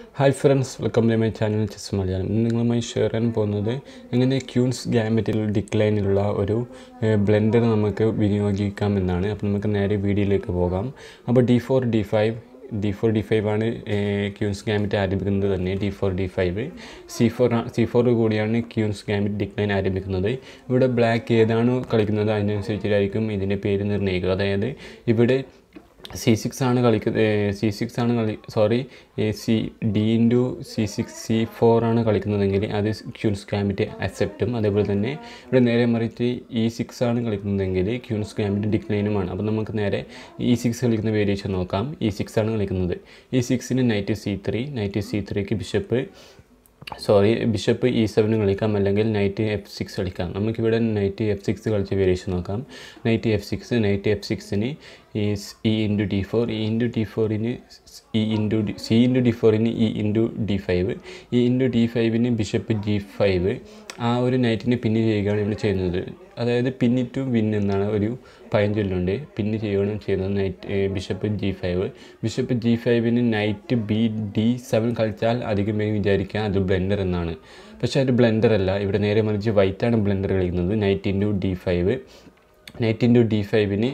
hi friends welcome to my channel chess Malayalam ഇന്ന് നിങ്ങളുമായി share ചെയ്യാൻ പോകുന്നത് എങ്ങനെ ക്യൂൻസ് ഗാമറ്റിൽ ഡിക്ലൈനിലുള്ള ഒരു ബ്ലെൻഡർ നമുക്ക് വിനിയോഗിക്കാമെന്നാണ് അപ്പോൾ നമുക്ക് നേരെ വീഡിയോയിലേക്ക് പോകാം അപ്പോൾ D four D five D four D five ആണ് ക്യൂൻസ് ഗാമിറ്റ് ആരംഭിക്കുന്നത് തന്നെ D four D five C four C four കൂടിയാണ് ക്യൂൻസ് ഗാമിറ്റ് ഡിക്ലൈൻ ആരംഭിക്കുന്നത് ഇവിടെ ബ്ലാക്ക് ഏതാണോ കളിക്കുന്നത് അതിനനുസരിച്ചിട്ടായിരിക്കും ഇതിൻ്റെ പേര് നിർണ്ണയിക്കുക അതായത് ഇവിടെ സി സിക്സ് ആണ് കളിക്കുന്നത് സി സിക്സ് ആണ് കളി sorry C D into C six C four ആണ് കളിക്കുന്നതെങ്കിൽ അത് ക്യൂൻസ് ഗാമിറ്റ് അക്സെപ്റ്റും അതേപോലെ തന്നെ ഇവിടെ നേരെ മറിച്ച് ഇ സിക്സ് ആണ് കളിക്കുന്നതെങ്കിൽ ക്യൂൻസ് ഗാമിറ്റ് ഡിക്ലൈനുമാണ് അപ്പോൾ നമുക്ക് നേരെ ഇ സിക്സ് കളിക്കുന്ന വേരിയേഷൻ നോക്കാം ഇ സിക്സ് ആണ് കളിക്കുന്നത് ഇ സിക്സിന് knight C three knight C ത്രീക്ക് ബിഷപ്പ് സോറി ബിഷപ്പ് ഇ സെവന് കളിക്കാം അല്ലെങ്കിൽ നൈറ്റ് എഫ് സിക്സ് കളിക്കാം നമുക്കിവിടെ നൈറ്റ് എഫ് സിക്സ് കളിച്ച വേരിയേഷൻ നോക്കാം knight F six knight F സിക്സിന് ഈ E into D four E into D ഫോറിന് E into D C into D ഫോറിന് E into D five E into D ഫൈവിന് bishop G five ആ ഒരു നൈറ്റിനെ പിന്ന് ചെയ്യുകയാണ് ഇവിടെ ചെയ്യുന്നത് അതായത് പിന്നി ടു വിൻ എന്നാണ് ഒരു പഴഞ്ചൊല്ലുണ്ട് പിന്ന് ചെയ്യുകയാണ് ചെയ്യുന്നത് knight bishop G five bishop G ഫൈവിന് നൈറ്റ് ബി ഡി സെവൻ കളിച്ചാൽ അധികം പേര് വിചാരിക്കുക അത് ബ്ലെൻഡർ എന്നാണ് പക്ഷേ അത് ബ്ലെൻഡർ അല്ല ഇവിടെ നേരെ മറിച്ച് വൈറ്റാണ് ബ്ലെൻഡർ കളിക്കുന്നത് knight into D five knight into D ഫൈവിന്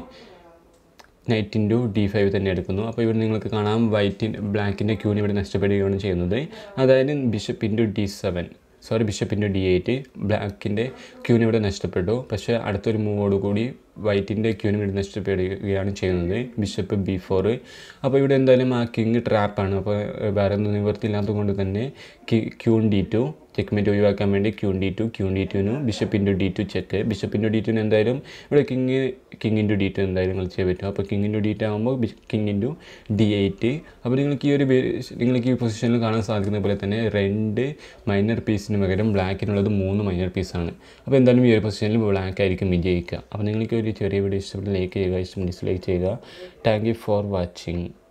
നൈറ്റ് ഇൻറ്റു ഡി ഫൈവ് തന്നെ എടുക്കുന്നു അപ്പോൾ ഇവിടെ നിങ്ങൾക്ക് കാണാം വൈറ്റ് ബ്ലാക്കിൻ്റെ ക്യൂന് ഇവിടെ നഷ്ടപ്പെടുകയാണ് ചെയ്യുന്നത് അതായത് bishop into D seven sorry bishop into D eight ബ്ലാക്കിൻ്റെ ക്യൂന് ഇവിടെ നഷ്ടപ്പെട്ടു പക്ഷേ അടുത്തൊരു മൂവോട് കൂടി വൈറ്റിൻ്റെ ക്യൂന് ഇവിടെ നഷ്ടപ്പെടുകയാണ് ചെയ്യുന്നത് ബിഷപ്പ് ബി ഫോർ അപ്പോൾ ഇവിടെ എന്തായാലും ആ കിങ് ട്രാപ്പാണ് അപ്പോൾ വേറെ ഒന്നും നിവർത്തിയില്ലാത്തത് കൊണ്ട് തന്നെ ക്യൂൺ ഡി ടു ചെക്ക്മേറ്റ് ഒഴിവാക്കാൻ വേണ്ടി queen D two queen D ടുവിന് bishop into D two check bishop into D ടുവിന് എന്തായാലും ഇവിടെ king king into D two എന്തായാലും കളിച്ചേ പറ്റും അപ്പോൾ കിങ് ഇൻറ്റു ഡി ടു ആകുമ്പോൾ കിങ് ഇൻറ്റു ഡി എയ്റ്റ് അപ്പോൾ നിങ്ങൾക്ക് ഈ ഒരു നിങ്ങൾക്ക് ഈ പൊസിഷനിൽ കാണാൻ സാധിക്കുന്ന പോലെ തന്നെ രണ്ട് മൈനർ പീസിന് പകരം ബ്ലാക്കിനുള്ളത് മൂന്ന് മൈനർ പീസാണ് അപ്പോൾ എന്തായാലും ഈ ഒരു പൊസിഷനിൽ ബ്ലാക്ക് ആയിരിക്കും വിജയിക്കുക അപ്പോൾ നിങ്ങൾക്ക് ഒരു ചെറിയ വീഡിയോ ഇഷ്ടപ്പെട്ട് ലൈക്ക് ചെയ്യുക ഇഷ്ടം ഡിസ്ലൈക്ക് ചെയ്യുക താങ്ക് യു ഫോർ വാച്ചിങ്